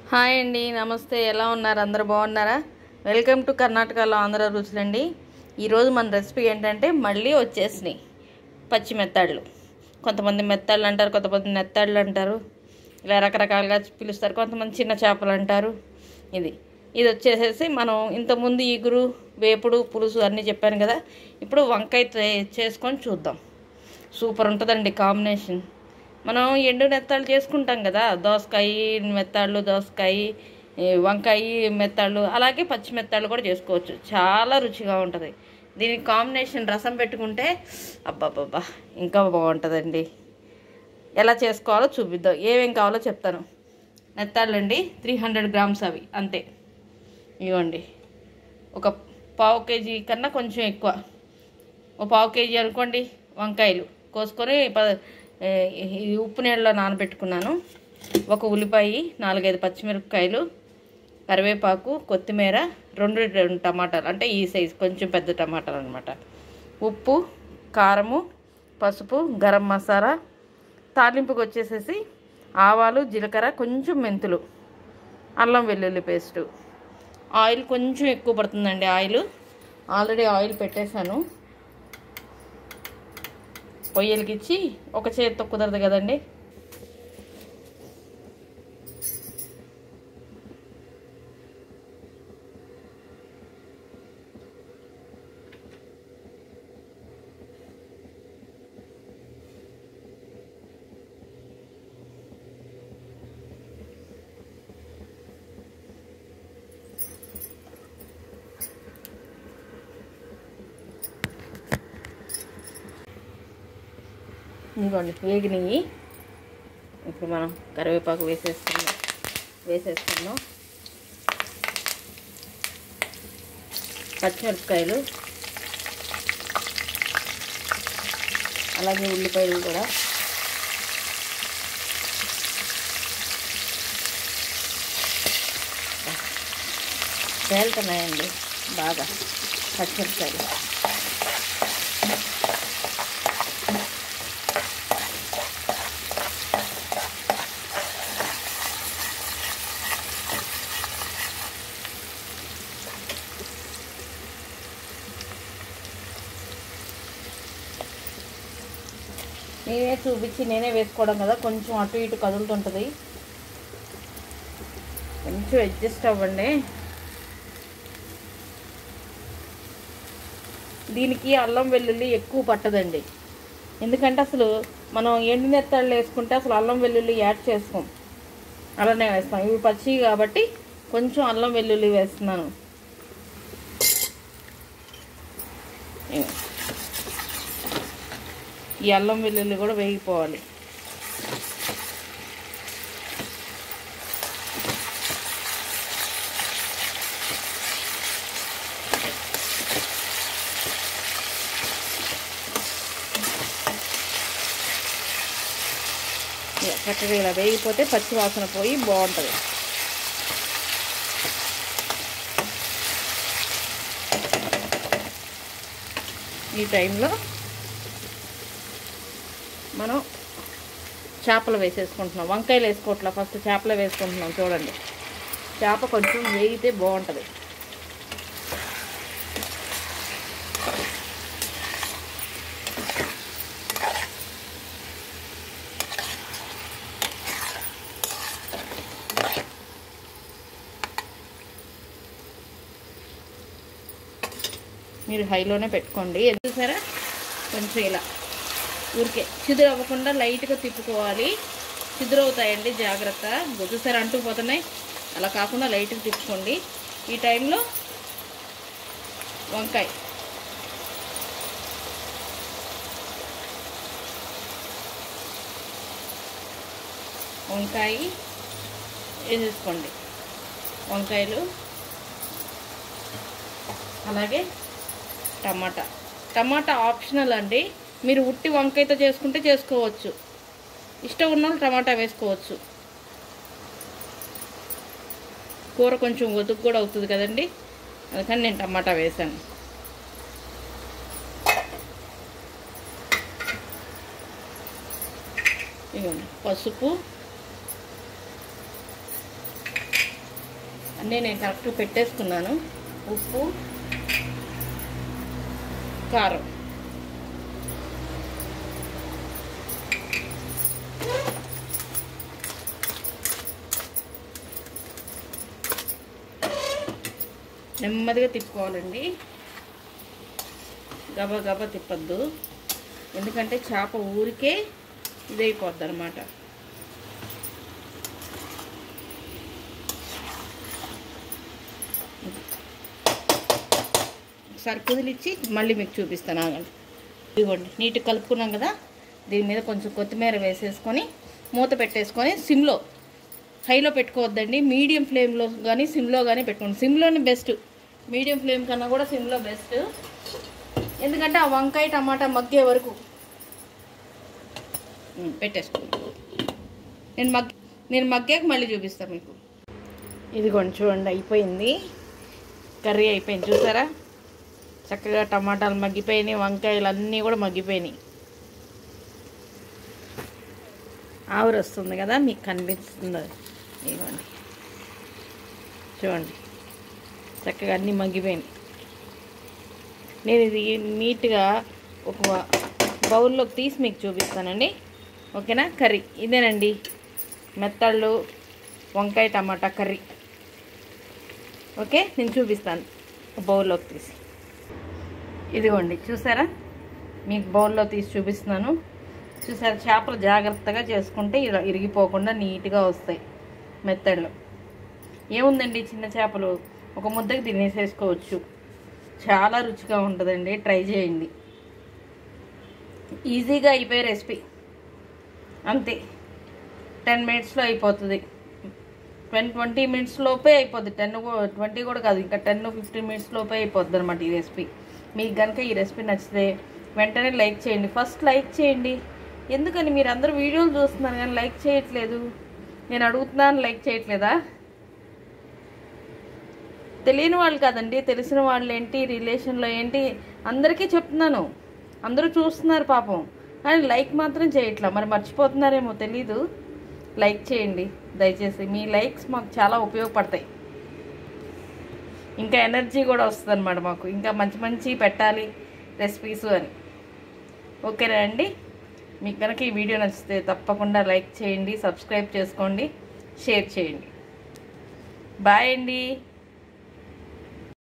Hi అండి నమస్తే ఎలా ఉన్నారు అందరు బాగున్నారా వెల్కమ్ టు కర్ణాటకలో ఆంధ్ర రుచులండి ఈరోజు మన రెసిపీ ఏంటంటే మళ్ళీ వచ్చేసినాయి పచ్చి మెత్తాళ్ళు కొంతమంది మెత్తాళ్ళు అంటారు కొంతమంది నెత్తాళ్ళు అంటారు ఇలా రకరకాలుగా పిలుస్తారు కొంతమంది చిన్న చేపలు అంటారు ఇది ఇది వచ్చేసేసి మనం ఇంతకుముందు ఈగురు వేపుడు పులుసు అన్నీ చెప్పాను కదా ఇప్పుడు వంకాయ తే- చేసుకొని చూద్దాం సూపర్ ఉంటుందండి కాంబినేషన్ మనం ఎండు నెత్తాళ్ళు చేసుకుంటాం కదా దోసకాయ మెత్తాళ్ళు దోసకాయ ఈ వంకాయ మెత్తాళ్ళు అలాగే పచ్చి మెత్తాళ్ళు కూడా చేసుకోవచ్చు చాలా రుచిగా ఉంటుంది దీనికి కాంబినేషన్ రసం పెట్టుకుంటే అబ్బాబ్బా ఇంకా బాగుంటుందండి ఎలా చేసుకోవాలో చూపిద్దాం ఏమేం కావాలో చెప్తాను మెత్తాళ్ళు అండి త్రీ హండ్రెడ్ గ్రామ్స్ అవి అంతే ఇవ్వండి ఒక పావు కేజీ కన్నా కొంచెం ఎక్కువ ఒక పావు కేజీ అనుకోండి వంకాయలు కోసుకొని ప ఏ, ఇది ఉప్పు నీళ్ళలో నానబెట్టుకున్నాను ఒక ఉల్లిపాయ నాలుగైదు పచ్చిమిరపకాయలు కరివేపాకు కొత్తిమీర రెండు రెండు టమాటాలు అంటే ఈ సైజు కొంచెం పెద్ద టమాటాలు అనమాట ఉప్పు కారము పసుపు గరం మసాలా తాలింపుకి వచ్చేసేసి ఆవాలు జీలకర్ర కొంచెం మెంతులు అల్లం వెల్లుల్లి పేస్టు ఆయిల్ కొంచెం ఎక్కువ పడుతుందండి ఆయిల్ ఆల్రెడీ ఆయిల్ పెట్టేశాను పొయ్యిలకి ఇచ్చి ఒక చేతితో కుదరదు కదండి ఇదిగోండి వేగినవి ఇప్పుడు మనం కరివేపాకు వేసేస్తున్నాం వేసేస్తున్నాం పచ్చిమిరపకాయలు అలాగే ఉల్లిపాయలు కూడా తేలుతున్నాయండి బాగా పచ్చిమిరపకాయలు నేనే చూపించి నేనే వేసుకోవడం కదా కొంచెం అటు ఇటు కదులుతుంటుంది కొంచెం అడ్జస్ట్ అవ్వండి దీనికి అల్లం వెల్లుల్లి ఎక్కువ పట్టదండి ఎందుకంటే అసలు మనం ఎండు నెత్తాళ్ళు వేసుకుంటే అసలు అల్లం వెల్లుల్లి యాడ్ చేసుకోం అలానే వేస్తాం ఇవి పచ్చి కాబట్టి కొంచెం అల్లం వెల్లుల్లి వేస్తున్నాను ఇగో. ఈ అల్లం వెల్లుల్లి కూడా వేగిపోవాలి ఇలా చక్కగా ఇలా వేగిపోతే పచ్చి వాసన పోయి బాగుంటుంది ఈ టైంలో మనం చేపలు వేసేసుకుంటున్నాం వంకాయలు వేసుకోవట్లా ఫస్ట్ చేపలు వేసుకుంటున్నాం చూడండి చేప కొంచెం వేగితే బాగుంటుంది మీరు హైలోనే పెట్టుకోండి చూసారా కొంచెం ఇలా ఊరికే చిదురు అవ్వకుండా లైట్గా తిప్పుకోవాలి చిదురు అవుతాయండి జాగ్రత్త చూసారా అంటుకుపోతున్నాయి అలా కాకుండా లైట్గా తిప్పుకోండి ఈ టైంలో వంకాయ వంకాయ వేసేసుకోండి వంకాయలు అలాగే టమాటా టమాటా ఆప్షనల్ అండి మీరు ఉట్టి వంకాయతో చేసుకుంటే చేసుకోవచ్చు ఇష్టం ఉన్న వాళ్ళు టమాటా వేసుకోవచ్చు కూర కొంచెం ఒదుగు కూడా అవుతుంది కదండి అందుకని నేను టమాటా వేసాను ఇదిగోండి పసుపు అన్నీ నేను కరెక్ట్ పెట్టేసుకున్నాను ఉప్పు కారం నెమ్మదిగా తిప్పుకోవాలండి గబా గబా తిప్పద్దు ఎందుకంటే చేప ఊరికే ఇదైపోద్ది అనమాట ఒకసారి కుదిలిచ్చి మళ్ళీ మీకు చూపిస్తాను ఆగండి ఇదిగోండి నీట్గా కలుపుకున్నాం కదా దీని మీద కొంచెం కొత్తిమీర వేసేసుకొని మూత పెట్టేసుకొని సిమ్లో హైలో పెట్టుకోవద్దండి మీడియం ఫ్లేమ్లో కానీ సిమ్లో కానీ పెట్టుకోండి సిమ్లోనే బెస్ట్ మీడియం ఫ్లేమ్ కన్నా కూడా సిమ్లో బెస్ట్ ఎందుకంటే ఆ వంకాయ టమాటా మగ్గే వరకు ఉమ్, పెట్టేసుకోండి నేను మగ్ నేను మగ్గాక మళ్ళీ చూపిస్తాను మీకు ఇదిగోండి చూడండి అయిపోయింది కర్రీ అయిపోయింది చూసారా చక్కగా టమాటాలు మగ్గిపోయినాయి వంకాయలు అన్నీ కూడా మగ్గిపోయినాయి ఆవిరి వస్తుంది కదా మీకు కనిపిస్తుంది అది. ఇదిగోండి చూడండి చక్కగా అన్నీ మగ్గిపోయినాయి నేను ఇది నీట్గా ఒక బౌల్లోకి తీసి మీకు చూపిస్తానండి ఓకేనా కర్రీ ఇదేనండి మెత్తళ్ళు వంకాయ టమాటా కర్రీ ఓకే నేను చూపిస్తాను బౌల్లోకి తీసి ఇదిగోండి చూసారా మీకు బౌల్లో తీసి చూపిస్తున్నాను చూసారా చేపలు జాగ్రత్తగా చేసుకుంటే ఇలా ఇరిగిపోకుండా నీట్గా వస్తాయి మెత్తళ్ళు ఏముందండి చిన్న చేపలు ఒక ముద్దకి తినేసేసుకోవచ్చు చాలా రుచిగా ఉంటుందండి ట్రై చేయండి ఈజీగా అయిపోయే రెసిపీ అంతే టెన్ మినిట్స్లో అయిపోతుంది ట్వంటీ ట్వంటీ మినిట్స్ లోపే అయిపోద్ది టెన్ ట్వంటీ కూడా కాదు ఇంకా టెన్ ఫిఫ్టీన్ మినిట్స్ లోపే అయిపోద్ది అనమాట ఈ రెసిపీ మీకు కనుక ఈ రెసిపీ నచ్చితే వెంటనే లైక్ చేయండి ఫస్ట్ లైక్ చేయండి ఎందుకని మీరు అందరూ వీడియోలు చూస్తున్నారు కానీ లైక్ చేయట్లేదు నేను అడుగుతున్నాను లైక్ చేయట్లేదా తెలియని వాళ్ళు కాదండి తెలిసిన వాళ్ళు ఏంటి రిలేషన్లో ఏంటి అందరికీ చెప్తున్నాను అందరూ చూస్తున్నారు పాపం కానీ లైక్ మాత్రం చేయట్లా మరి మర్చిపోతున్నారేమో తెలీదు లైక్ చేయండి దయచేసి మీ లైక్స్ మాకు చాలా ఉపయోగపడతాయి ఇంకా ఎనర్జీ కూడా వస్తుంది అనమాట మాకు ఇంకా మంచి మంచి పెట్టాలి రెసిపీస్ అని ఓకేనా అండి మీకు కనుక ఈ వీడియో నచ్చితే తప్పకుండా లైక్ చేయండి సబ్స్క్రైబ్ చేసుకోండి షేర్ చేయండి బాయ్ అండి